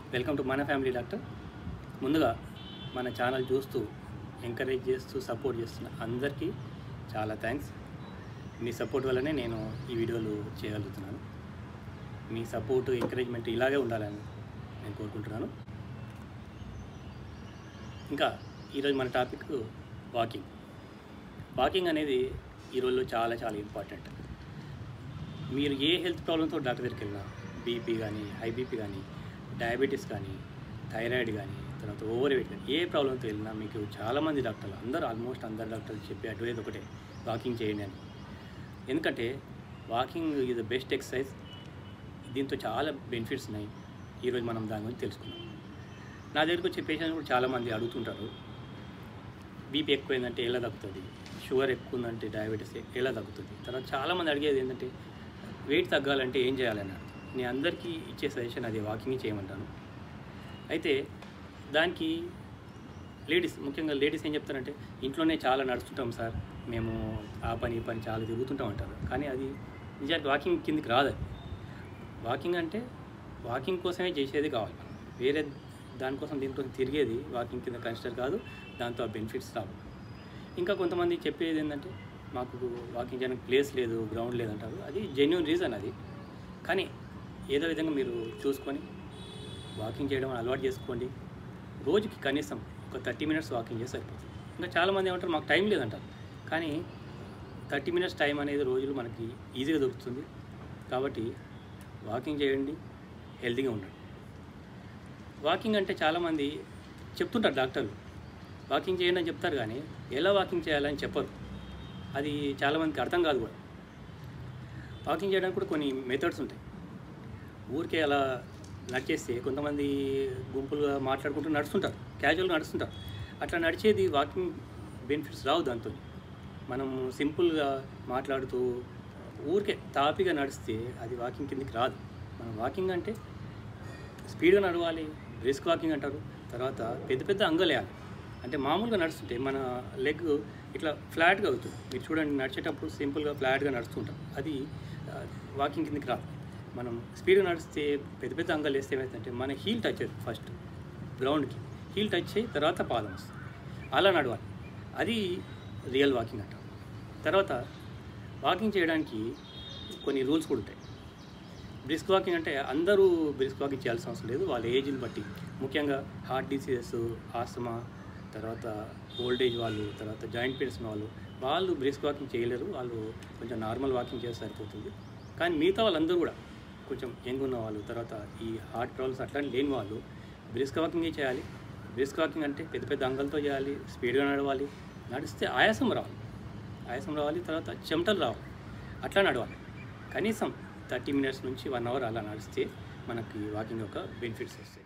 Welcome to మన family doctor ముందుగా మన ఛానల్ చూస్తూ ఎంకరేజ్ చేస్తూ సపోర్ట్ చేస్తున్న అందరికీ చాలా థ్యాంక్స్ మీ సపోర్ట్ వల్లనే నేను ఈ వీడియోలు చేయగలుగుతున్నాను మీ సపోర్ట్ ఎంకరేజ్మెంట్ ఇలాగే ఉండాలని నేను కోరుకుంటున్నాను ఇంకా ఈరోజు మన టాపిక్ వాకింగ్ వాకింగ్ అనేది ఈ రోజుల్లో చాలా చాలా ఇంపార్టెంట్ మీరు ఏ హెల్త్ ప్రాబ్లంతో డాక్టర్ దగ్గరికి వెళ్ళినా బీపీ కానీ హై బీపీ కానీ డయాబెటీస్ కానీ థైరాయిడ్ కానీ తర్వాత ఓవర్ వెయిట్ కానీ ఏ ప్రాబ్లంతో వెళ్ళినా మీకు చాలామంది డాక్టర్లు అందరూ ఆల్మోస్ట్ అందరు డాక్టర్లు చెప్పే అడ్వైజ్ ఒకటే వాకింగ్ చేయండి అని ఎందుకంటే walking is the best exercise దీంతో చాలా బెనిఫిట్స్ ఉన్నాయి ఈరోజు మనం దాని గురించి తెలుసుకుందాం నా దగ్గరకు వచ్చే పేషెంట్స్ కూడా చాలామంది అడుగుతుంటారు బీపీ ఎక్కువైందంటే ఎలా తగ్గుతుంది షుగర్ ఎక్కువ ఉందంటే డయాబెటీస్ ఎలా తగ్గుతుంది తర్వాత చాలామంది అడిగేది ఏంటంటే వెయిట్ తగ్గాలంటే ఏం చేయాలని అడుగుతారు. నేను అందరికీ ఇచ్చే సజెషన్ అది వాకింగ్ చేయమంటాను అయితే దానికి లేడీస్ ముఖ్యంగా లేడీస్ ఏం చెప్తారంటే ఇంట్లోనే చాలా నడుస్తుంటాం సార్ మేము ఆ పని ఈ పని చాలా తిరుగుతుంటాం అంటారు కానీ అది నిజానికి వాకింగ్ కిందికి రాదు అది వాకింగ్ అంటే వాకింగ్ కోసమే చేసేది కావాలి వేరే దానికోసం దీనికోసం తిరిగేది వాకింగ్ కింద కన్సిడర్ కాదు దాంతో ఆ బెనిఫిట్స్ రావు ఇంకా కొంతమంది చెప్పేది ఏంటంటే మాకు వాకింగ్ చేయడానికి ప్లేస్ లేదు గ్రౌండ్ లేదంటారు అది జెన్యున్ రీజన్ అది కానీ ఏదో విధంగా మీరు చూసుకొని వాకింగ్ చేయడం అలవాటు చేసుకోండి రోజుకి కనీసం ఒక థర్టీ మినిట్స్ వాకింగ్ చేస్తే సరిపోతుంది ఇంకా చాలామంది ఏమంటారు మాకు టైం లేదంటారు కానీ థర్టీ మినిట్స్ టైం అనేది రోజులు మనకి ఈజీగా దొరుకుతుంది కాబట్టి వాకింగ్ చేయండి హెల్తీగా ఉండండి వాకింగ్ అంటే చాలామంది చెప్తుంటారు డాక్టర్లు వాకింగ్ చేయండి అని చెప్తారు కానీ ఎలా వాకింగ్ చేయాలని చెప్పరు అది చాలామందికి అర్థం కాదు కూడా వాకింగ్ చేయడానికి కూడా కొన్ని మెథడ్స్ ఉంటాయి ఊరికే అలా నడిచేస్తే కొంతమంది గుంపులుగా మాట్లాడుకుంటూ నడుస్తుంటారు క్యాజువల్గా నడుస్తుంటారు అట్లా నడిచేది వాకింగ్ బెనిఫిట్స్ రావు దాంతో మనం సింపుల్గా మాట్లాడుతూ ఊరికే తాపిగా నడిస్తే అది వాకింగ్ కిందకి రాదు మనం వాకింగ్ అంటే స్పీడ్గా నడవాలి బ్రిస్క్ వాకింగ్ అంటారు తర్వాత పెద్ద పెద్ద అంగలేయాలి అంటే మామూలుగా నడుస్తుంటే మన లెగ్ ఇట్లా ఫ్లాట్గా అవుతుంది మీరు చూడండి నడిచేటప్పుడు సింపుల్గా ఫ్లాట్గా నడుస్తుంటాం అది ఆ, వాకింగ్ కిందకి రాదు మనం స్పీడ్గా నడిస్తే పెద్ద పెద్ద అంగాలు వేస్తే ఏమవుతుందంటే మన హీల్ టచ్ అవుతుంది ఫస్ట్ గ్రౌండ్కి హీల్ టచ్ అయ్యి తర్వాత పాదం వస్తుంది అలా నడవాలి అది రియల్ వాకింగ్ అంటారు తర్వాత వాకింగ్ చేయడానికి కొన్ని రూల్స్ కూడా ఉంటాయి బ్రిస్క్ వాకింగ్ అంటే అందరూ బ్రిస్క్ వాకింగ్ చేయాల్సిన అవసరం లేదు వాళ్ళ ఏజ్ని బట్టి ముఖ్యంగా హార్ట్ డిసీజెస్ ఆస్తమా తర్వాత ఓల్డ్ ఏజ్ వాళ్ళు తర్వాత జాయింట్ పెయిన్స్ ఉన్న వాళ్ళు వాళ్ళు బ్రిస్క్ వాకింగ్ చేయలేరు వాళ్ళు కొంచెం నార్మల్ వాకింగ్ చేస్తే సరిపోతుంది కానీ మిగతా వాళ్ళందరూ కూడా కొంచెం యంగ్ ఉన్న వాళ్ళు తర్వాత ఈ హార్ట్ ప్రాబ్లమ్స్ అట్లాంటి లేని వాళ్ళు బ్రిస్క్ వాకింగే చేయాలి బ్రిస్క్ వాకింగ్ అంటే పెద్ద పెద్ద అంగలతో చేయాలి స్పీడ్గా నడవాలి నడిస్తే ఆయాసం రావాలి ఆయాసం రావాలి తర్వాత చెమటలు రావాలి అట్లా నడవాలి కనీసం థర్టీ మినిట్స్ నుంచి వన్ అవర్ అలా నడిస్తే మనకి వాకింగ్ యొక్క బెనిఫిట్స్ వస్తాయి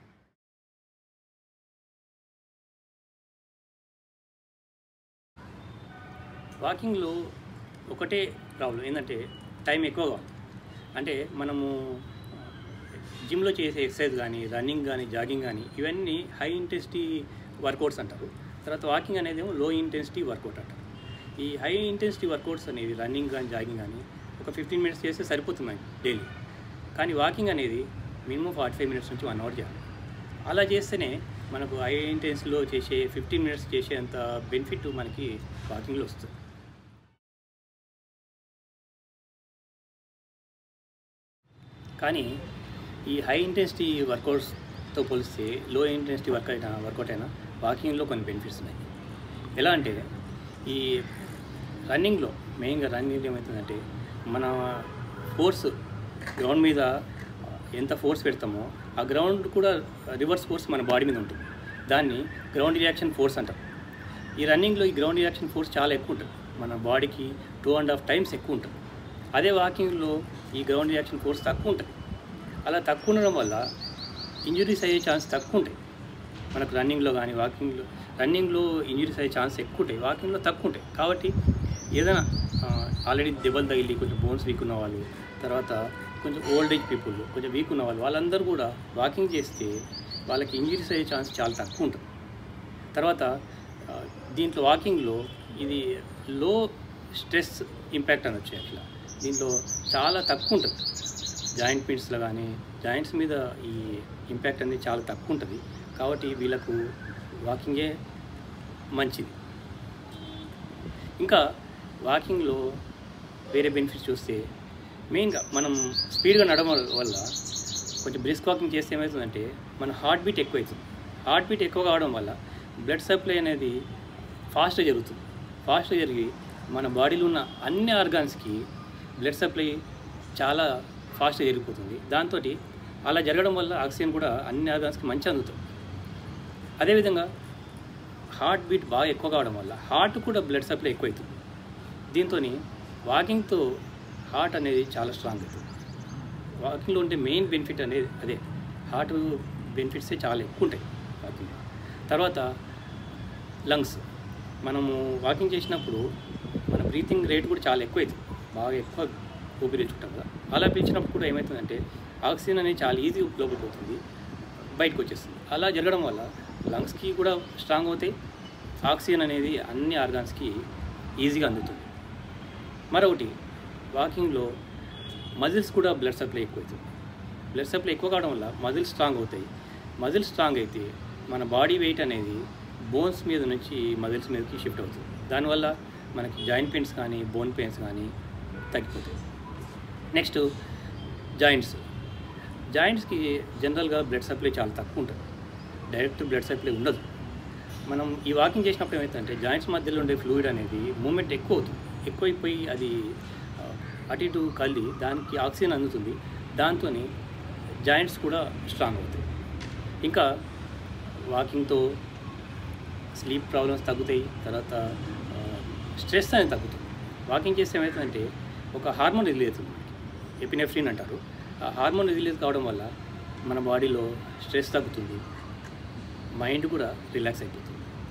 వాకింగ్లో ఒకటే ప్రాబ్లం ఏంటంటే టైం ఎక్కువ కావాలి అంటే మనము జిమ్లో చేసే ఎక్సర్సైజ్ కానీ రన్నింగ్ కానీ జాగింగ్ కానీ ఇవన్నీ హై ఇంటెన్సిటీ వర్కౌట్స్ అంటారు తర్వాత వాకింగ్ అనేది ఏమో లో ఇంటెన్సిటీ వర్కౌట్ అంటారు ఈ హై ఇంటెన్సిటీ వర్కౌట్స్ అనేవి రన్నింగ్ కానీ జాగింగ్ కానీ ఒక ఫిఫ్టీన్ మినిట్స్ చేస్తే సరిపోతుంది మనకి డైలీ కానీ వాకింగ్ అనేది మినిమం ఫార్టీ ఫైవ్ మినిట్స్ నుంచి వన్ అవర్ చేయాలి అలా చేస్తేనే మనకు హై ఇంటెన్సిటీలో చేసే ఫిఫ్టీన్ మినిట్స్ చేసేంత బెనిఫిట్ మనకి వాకింగ్లో వస్తుంది కానీ ఈ హై ఇంటెన్సిటీ వర్కౌట్స్తో పోలిస్తే లో ఇంటెన్సిటీ వర్క్ అయినా వర్కౌట్ అయినా వాకింగ్లో కొన్ని బెనిఫిట్స్ ఉన్నాయి ఎలా అంటే ఈ రన్నింగ్లో మెయిన్గా రన్నింగ్ ఏమవుతుందంటే మన ఫోర్స్ గ్రౌండ్ మీద ఎంత ఫోర్స్ పెడతామో ఆ గ్రౌండ్ కూడా రివర్స్ ఫోర్స్ మన బాడీ మీద ఉంటుంది దాన్ని గ్రౌండ్ రియాక్షన్ ఫోర్స్ అంటాం ఈ రన్నింగ్లో ఈ గ్రౌండ్ రియాక్షన్ ఫోర్స్ చాలా ఎక్కువ ఉంటుంది మన బాడీకి టూ అండ్ హాఫ్ టైమ్స్ ఎక్కువ ఉంటుంది అదే వాకింగ్లో ఈ గ్రౌండ్ రియాక్షన్ ఫోర్స్ తక్కువ ఉంటుంది అలా తక్కువ ఉండడం వల్ల ఇంజురీస్ అయ్యే ఛాన్స్ తక్కువ ఉంటాయి మనకు రన్నింగ్లో కానీ వాకింగ్లో రన్నింగ్లో ఇంజురీస్ అయ్యే ఛాన్స్ ఎక్కువ ఉంటాయి వాకింగ్లో తక్కువ ఉంటాయి కాబట్టి ఏదైనా ఆల్రెడీ దెబ్బలు తగిలి కొంచెం బోన్స్ వీక్ ఉన్న వాళ్ళు తర్వాత కొంచెం ఓల్డ్ ఏజ్ పీపుల్ కొంచెం వీక్ ఉన్న వాళ్ళు వాళ్ళందరూ కూడా వాకింగ్ చేస్తే వాళ్ళకి ఇంజరీస్ అయ్యే ఛాన్స్ చాలా తక్కువ ఉంటుంది తర్వాత ఆ, దీంట్లో వాకింగ్లో ఇది లో స్ట్రెస్ ఇంపాక్ట్ అనొచ్చు అట్లా దీంట్లో చాలా తక్కువ ఉంటుంది జాయింట్ పెయిన్స్లో కానీ జాయింట్స్ మీద ఈ ఇంపాక్ట్ అనేది చాలా తక్కువ ఉంటుంది కాబట్టి వీళ్ళకు వాకింగే మంచిది ఇంకా వాకింగ్లో వేరే బెనిఫిట్స్ చూస్తే మెయిన్గా మనం స్పీడ్గా నడవడం వల్ల కొంచెం బ్రిస్క్ వాకింగ్ చేస్తే ఏమవుతుందంటే మన హార్ట్ బీట్ ఎక్కువ అవుతుంది హార్ట్ బీట్ ఎక్కువ కావడం వల్ల బ్లడ్ సప్లై అనేది ఫాస్ట్గా జరుగుతుంది ఫాస్ట్గా జరిగి మన బాడీలో ఉన్న అన్ని ఆర్గాన్స్కి బ్లడ్ సప్లై చాలా ఫాస్ట్గా జరిగిపోతుంది దాంతో అలా జరగడం వల్ల ఆక్సిజన్ కూడా అన్ని ఆర్గాన్స్కి మంచి అందుతుంది అదేవిధంగా హార్ట్ బీట్ బాగా ఎక్కువ కావడం వల్ల హార్ట్ కూడా బ్లడ్ సప్లై ఎక్కువ అవుతుంది దీంతో వాకింగ్తో హార్ట్ అనేది చాలా స్ట్రాంగ్ అవుతుంది వాకింగ్లో ఉండే మెయిన్ బెనిఫిట్ అనేది అదే హార్ట్ బెనిఫిట్సే చాలా ఎక్కువ ఉంటాయి వాకింగ్ తర్వాత లంగ్స్ మనము వాకింగ్ చేసినప్పుడు మన బ్రీతింగ్ రేట్ కూడా చాలా ఎక్కువ అవుతుంది బాగా ఎక్కువ ఊపిరి పీల్చుకుంటాం కదా అలా పీల్చినప్పుడు కూడా ఏమవుతుందంటే ఆక్సిజన్ అనేది చాలా ఈజీ లోపలికి పోతుంది బయటకు వచ్చేస్తుంది అలా జరగడం వల్ల లంగ్స్కి కూడా స్ట్రాంగ్ అవుతాయి ఆక్సిజన్ అనేది అన్ని ఆర్గాన్స్కి ఈజీగా అందుతుంది మరొకటి వాకింగ్లో మజిల్స్ కూడా బ్లడ్ సప్లై ఎక్కువ అవుతుంది బ్లడ్ సప్లై ఎక్కువ కావడం వల్ల మజిల్స్ స్ట్రాంగ్ అవుతాయి మజిల్స్ స్ట్రాంగ్ అయితే మన బాడీ వెయిట్ అనేది బోన్స్ మీద నుంచి మజిల్స్ మీదకి షిఫ్ట్ అవుతుంది దానివల్ల మనకి జాయింట్ పెయిన్స్ కానీ బోన్ పెయిన్స్ కానీ తగ్గిపోతాయి నెక్స్ట్ జాయింట్స్ జాయింట్స్కి జనరల్గా బ్లడ్ సప్లై చాలా తక్కువ ఉంటుంది డైరెక్ట్ బ్లడ్ సప్లై ఉండదు మనం ఈ వాకింగ్ చేసినప్పుడు ఏమవుతుందంటే జాయింట్స్ మధ్యలో ఉండే ఫ్లూయిడ్ అనేది మూమెంట్ ఎక్కువ అవుతుంది ఎక్కువైపోయి అది ఆ, అటు ఇటు కళ్ళి దానికి ఆక్సిజన్ అందుతుంది దాంతో జాయింట్స్ కూడా స్ట్రాంగ్ అవుతాయి ఇంకా వాకింగ్తో స్లీప్ ప్రాబ్లమ్స్ తగ్గుతాయి తర్వాత స్ట్రెస్ అనేది తగ్గుతుంది వాకింగ్ చేస్తే ఏమవుతుందంటే ఒక హార్మోన్ రిలీజ్ అవుతుంది ఎపినెఫ్రిన్ అంటారు ఆ హార్మోన్ రిలీజ్ కావడం వల్ల మన బాడీలో స్ట్రెస్ తగ్గుతుంది మైండ్ కూడా రిలాక్స్ అయిపోతుంది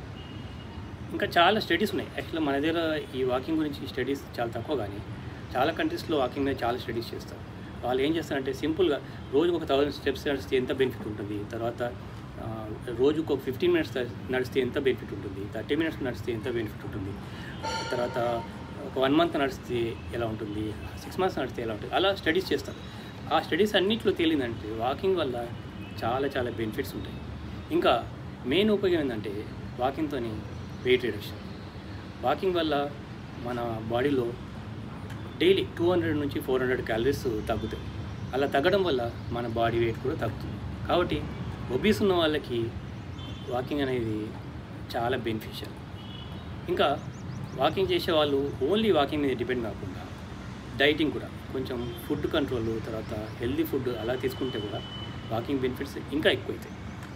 ఇంకా చాలా స్టడీస్ ఉన్నాయి యాక్చువల్గా మన దగ్గర ఈ వాకింగ్ గురించి స్టడీస్ చాలా తక్కువ కానీ చాలా కంట్రీస్లో వాకింగ్ మీద చాలా స్టడీస్ చేస్తారు వాళ్ళు ఏం చేస్తారంటే సింపుల్గా రోజుకు ఒక థౌసండ్ స్టెప్స్ నడిస్తే ఎంత బెనిఫిట్ ఉంటుంది తర్వాత ఆ, రోజుకు ఒక ఫిఫ్టీన్ మినిట్స్ నడిస్తే ఎంత బెనిఫిట్ ఉంటుంది థర్టీ మినిట్స్ నడిస్తే ఎంత బెనిఫిట్ ఉంటుంది తర్వాత ఒక వన్ మంత్ నడిస్తే ఎలా ఉంటుంది సిక్స్ మంత్స్ నడిస్తే ఎలా ఉంటుంది అలా స్టడీస్ చేస్తారు ఆ స్టడీస్ అన్నింటిలో తేలిందంటే వాకింగ్ వల్ల చాలా చాలా బెనిఫిట్స్ ఉంటాయి ఇంకా మెయిన్ ఉపయోగం ఏంటంటే వాకింగ్తో వెయిట్ రిడక్షన్ వాకింగ్ వల్ల మన బాడీలో డైలీ టూ హండ్రెడ్ నుంచి ఫోర్ హండ్రెడ్ క్యాలరీస్ తగ్గుతాయి అలా తగ్గడం వల్ల మన బాడీ వెయిట్ కూడా తగ్గుతుంది కాబట్టి ఒబీస్ ఉన్న వాళ్ళకి వాకింగ్ అనేది చాలా బెనిఫిషియల్ ఇంకా వాకింగ్ చేసే వాళ్ళు ఓన్లీ వాకింగ్ మీద డిపెండ్ కాకుండా డైటింగ్ కూడా కొంచెం ఫుడ్ కంట్రోల్ తర్వాత హెల్దీ ఫుడ్ అలా తీసుకుంటే కూడా వాకింగ్ బెనిఫిట్స్ ఇంకా ఎక్కువ అవుతాయి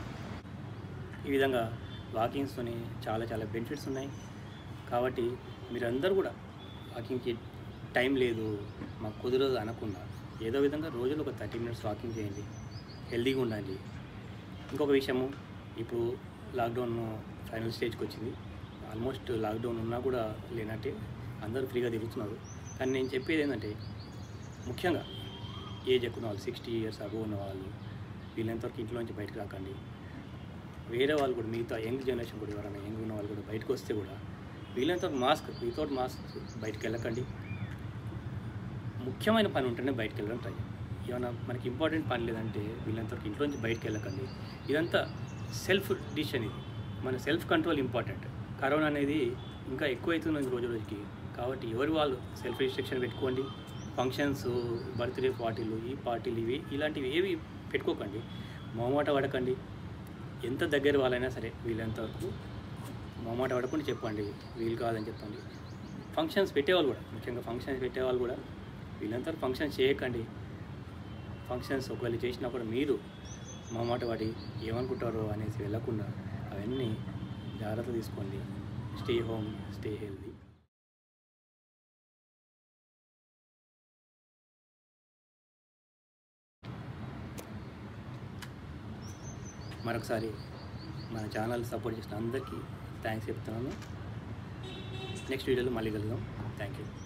ఈ విధంగా వాకింగ్స్తోని చాలా చాలా బెనిఫిట్స్ ఉన్నాయి కాబట్టి మీరందరూ కూడా వాకింగ్కి టైం లేదు మాకు కుదరదు అనకుండా ఏదో విధంగా రోజులో ఒక థర్టీ మినిట్స్ వాకింగ్ చేయండి హెల్తీగా ఉండండి ఇంకొక విషయము ఇప్పుడు లాక్డౌన్ ఫైనల్ స్టేజ్కి వచ్చింది ఆల్మోస్ట్ లాక్డౌన్ ఉన్నా కూడా లేనట్టే అందరూ ఫ్రీగా తిరుగుతున్నారు కానీ నేను చెప్పేది ఏంటంటే ముఖ్యంగా ఏజ్ ఎక్కువ ఉన్న వాళ్ళు సిక్స్టీ ఇయర్స్ అబో ఉన్న వాళ్ళు వీళ్ళంతవరకు ఇంట్లో నుంచి బయటకు రాకండి వేరే వాళ్ళు కూడా మిగతా యంగ్ జనరేషన్ కూడా ఎవరైనా యంగ్ ఉన్న వాళ్ళు కూడా బయటకు వస్తే కూడా వీళ్ళంతవరకు మాస్క్ వితౌట్ మాస్క్ బయటకు వెళ్ళకండి ముఖ్యమైన పని ఉంటేనే బయటకు వెళ్ళడం ట్రై చేయండి. ఏమైనా మనకి ఇంపార్టెంట్ పని లేదంటే వీళ్ళంతవరకు ఇంట్లో నుంచి బయటకు వెళ్ళకండి ఇదంతా సెల్ఫ్ డిసిషన్ ఇది మన సెల్ఫ్ కంట్రోల్ ఇంపార్టెంట్ కరోనా అనేది ఇంకా ఎక్కువైతుంది రోజు రోజుకి కాబట్టి ఎవరు వాళ్ళు సెల్ఫ్ రిస్ట్రిక్షన్ పెట్టుకోండి ఫంక్షన్స్ బర్త్డే పార్టీలు ఈ పార్టీలు ఇవి ఇలాంటివి ఏవి పెట్టుకోకండి మొహమాట పడకండి ఎంత దగ్గర వాళ్ళైనా సరే వీళ్ళంతవరకు మొహమాట పడకుండా చెప్పండి వీలు కాదని చెప్పండి ఫంక్షన్స్ పెట్టేవాళ్ళు కూడా ముఖ్యంగా ఫంక్షన్స్ పెట్టేవాళ్ళు కూడా వీళ్ళంతా ఫంక్షన్స్ చేయకండి ఫంక్షన్స్ ఒకవేళ చేసినా కూడా మీరు మొహమాట పడి ఏమనుకుంటారో అనేసి వెళ్ళకుండా అవన్నీ జాగ్రత్త తీసుకోండి స్టే హోమ్ స్టే హెల్తీ మరొకసారి మన ఛానల్ సపోర్ట్ చేసిన అందరికీ థ్యాంక్స్ చెప్తున్నాను నెక్స్ట్ వీడియోలో మళ్ళీ కలుద్దాం థ్యాంక్ యూ